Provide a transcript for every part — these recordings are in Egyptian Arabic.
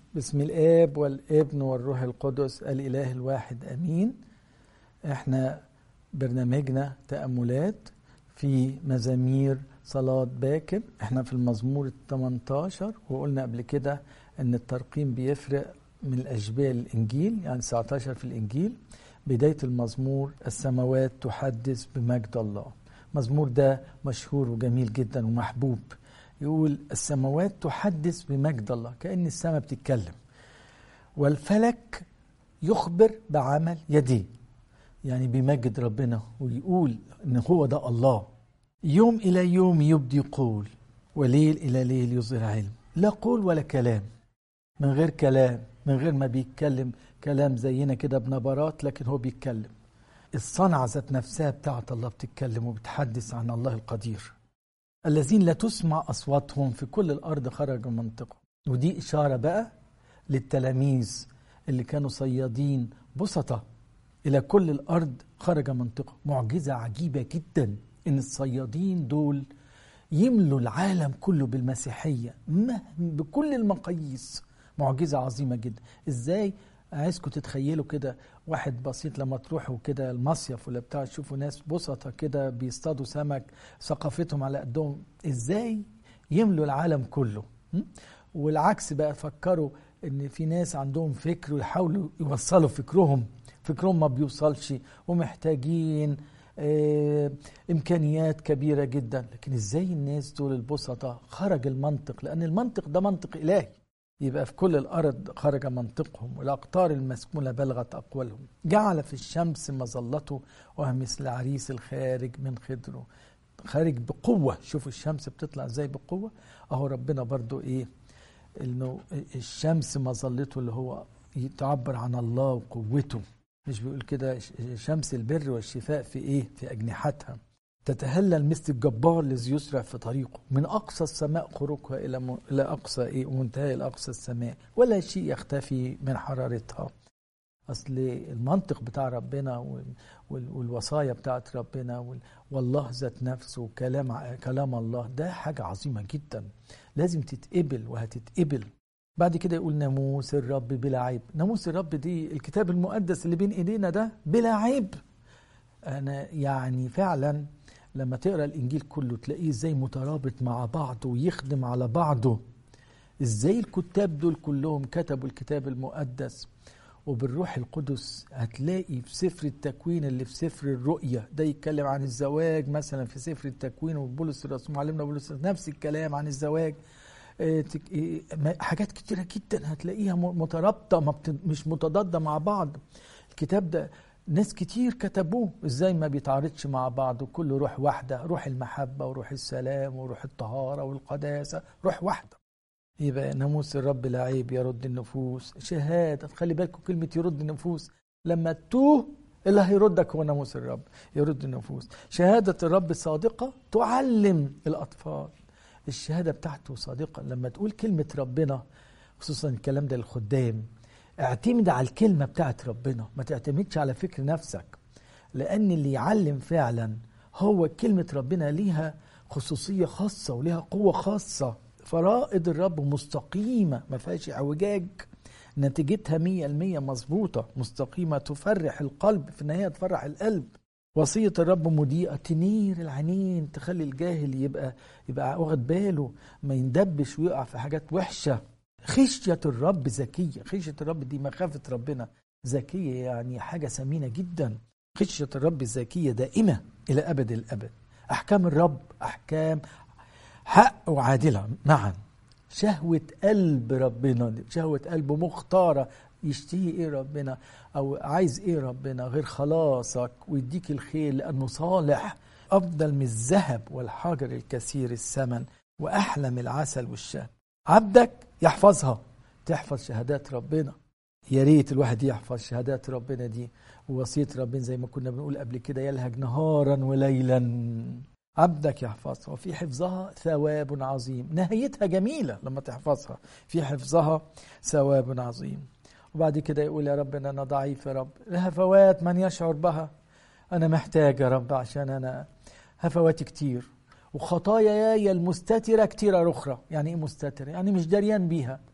بسم الاب والابن والروح القدس الاله الواحد امين احنا برنامجنا تاملات في مزامير صلاه باكر احنا في المزمور ال 18 وقلنا قبل كده ان الترقيم بيفرق من الاشبيه للانجيل يعني 19 في الانجيل بدايه المزمور السماوات تحدث بمجد الله المزمور ده مشهور وجميل جدا ومحبوب يقول السماوات تحدث بمجد الله كأن السماء بتتكلم والفلك يخبر بعمل يديه يعني بمجد ربنا ويقول ان هو ده الله يوم الى يوم يبدي قول وليل الى ليل يظهر علم لا قول ولا كلام من غير كلام من غير ما بيتكلم كلام زينا كده بنبرات لكن هو بيتكلم الصنعة ذات نفسها بتاعت الله بتتكلم وبتحدث عن الله القدير الذين لا تسمع أصواتهم في كل الأرض خرجوا منطقة ودي إشارة بقى للتلاميذ اللي كانوا صيادين بسطة إلى كل الأرض خرج منطقة معجزة عجيبة جدا إن الصيادين دول يملوا العالم كله بالمسيحية بكل المقاييس معجزة عظيمة جدا إزاي عايزكم تتخيلوا كده واحد بسيط لما تروحوا كده المصيف ولا بتاع تشوفوا ناس بسطة كده بيصطادوا سمك ثقافتهم على قدهم ازاي يملوا العالم كله والعكس بقى فكروا ان في ناس عندهم فكر ويحاولوا يوصلوا فكرهم فكرهم ما بيوصلش ومحتاجين اه امكانيات كبيره جدا لكن ازاي الناس دول البسطة خرج المنطق لان المنطق ده منطق الهي يبقى في كل الأرض خرج منطقهم والأقطار المسكونة بلغت أقوالهم جعل في الشمس مظلته وهو مثل عريس الخارج من خدره خارج بقوة شوفوا الشمس بتطلع ازاي بقوة اهو ربنا برضو ايه انه الشمس مظلته اللي هو تعبر عن الله وقوته مش بيقول كده شمس البر والشفاء في ايه في اجنحتها تتهلل مثل الجبار الذي يسرع في طريقه من اقصى السماء خروجها الى م... الى اقصى ايه منتهى الى اقصى السماء ولا شيء يختفي من حرارتها اصل المنطق بتاع ربنا وال... وال... والوصايا بتاعت ربنا وال... والله ذات نفسه وكلام كلام الله ده حاجه عظيمه جدا لازم تتقبل وهتتقبل بعد كده يقول ناموس الرب بلا عيب ناموس الرب دي الكتاب المقدس اللي بين ايدينا ده بلا عيب انا يعني فعلا لما تقرا الانجيل كله تلاقيه ازاي مترابط مع بعضه ويخدم على بعضه ازاي الكتاب دول كلهم كتبوا الكتاب المقدس وبالروح القدس هتلاقي في سفر التكوين اللي في سفر الرؤيا ده يتكلم عن الزواج مثلا في سفر التكوين وبولس الرسول معلمنا بولس نفس الكلام عن الزواج حاجات كتيره جدا هتلاقيها مترابطه ما مش متضاده مع بعض الكتاب ده ناس كتير كتبوه ازاي ما بيتعارضش مع بعض وكله روح واحده روح المحبه وروح السلام وروح الطهاره والقداسه روح واحده يبقى ناموس الرب لا عيب يرد النفوس شهاده خلي بالكم كلمه يرد النفوس لما تتوه اللي هيردك هو ناموس الرب يرد النفوس شهاده الرب صادقه تعلم الاطفال الشهاده بتاعته صادقه لما تقول كلمه ربنا خصوصا الكلام ده للخدام اعتمد على الكلمة بتاعت ربنا ما تعتمدش على فكر نفسك لأن اللي يعلم فعلا هو كلمة ربنا ليها خصوصية خاصة وليها قوة خاصة فرائض الرب مستقيمة ما فيهاش اعوجاج نتيجتها مية المية مظبوطة مستقيمة تفرح القلب في النهاية تفرح القلب وصية الرب مضيئة تنير العينين تخلي الجاهل يبقى يبقى واخد باله ما يندبش ويقع في حاجات وحشة خشية الرب ذكية خشية الرب دي مخافة ربنا ذكية يعني حاجة ثمينة جدا خشية الرب الذكية دائمة إلى أبد الأبد أحكام الرب أحكام حق وعادلة معا شهوة قلب ربنا شهوة قلبه مختارة يشتهي ايه ربنا او عايز ايه ربنا غير خلاصك ويديك الخير لانه صالح افضل من الذهب والحجر الكثير الثمن واحلى من العسل والشهد عبدك يحفظها تحفظ شهادات ربنا يا ريت الواحد يحفظ شهادات ربنا دي ووصية ربنا زي ما كنا بنقول قبل كده يلهج نهارا وليلا عبدك يحفظها وفي حفظها ثواب عظيم نهايتها جميلة لما تحفظها في حفظها ثواب عظيم وبعد كده يقول يا رب أنا ضعيف يا رب الهفوات من يشعر بها أنا محتاج يا رب عشان أنا هفواتي كتير وخطاياي المستترة كتيرة أخرى يعني إيه مستترة؟ يعني مش دريان بيها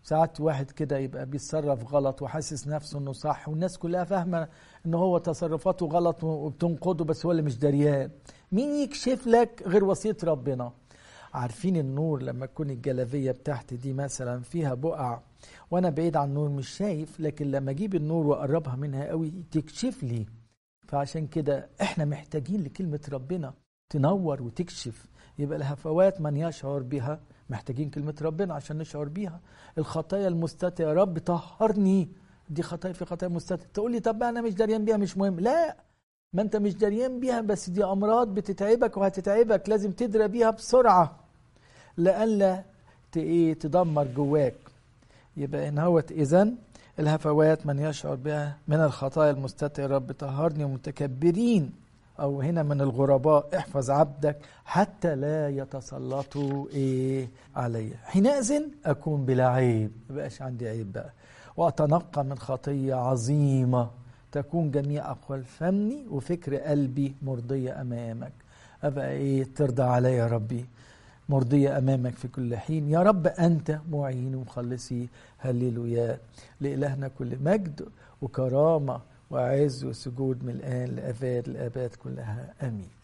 ساعات واحد كده يبقى بيتصرف غلط وحاسس نفسه انه صح والناس كلها فاهمه ان هو تصرفاته غلط وبتنقده بس هو اللي مش دريان مين يكشف لك غير وصيه ربنا عارفين النور لما تكون الجلابيه بتاعتي دي مثلا فيها بقع وانا بعيد عن النور مش شايف لكن لما اجيب النور واقربها منها قوي تكشف لي فعشان كده احنا محتاجين لكلمه ربنا تنور وتكشف يبقى الهفوات من يشعر بها محتاجين كلمة ربنا عشان نشعر بيها الخطايا المستترة يا رب طهرني دي خطايا في خطايا مستترة تقول لي طب أنا مش دريان بيها مش مهم لا ما أنت مش دريان بيها بس دي أمراض بتتعبك وهتتعبك لازم تدرى بيها بسرعة لئلا إيه تدمر جواك يبقى إن هوت إذن الهفوات من يشعر بها من الخطايا المستترة رب طهرني ومتكبرين أو هنا من الغرباء احفظ عبدك حتى لا يتسلطوا إيه علي حينئذ أكون بلا عيب مبقاش عندي عيب بقى وأتنقى من خطية عظيمة تكون جميع أقوال فمي وفكر قلبي مرضية أمامك أبقى إيه ترضى علي يا ربي مرضية أمامك في كل حين يا رب أنت معين ومخلصي هللويا لإلهنا كل مجد وكرامة وعز وسجود من الآن لأباد الآباد كلها آمين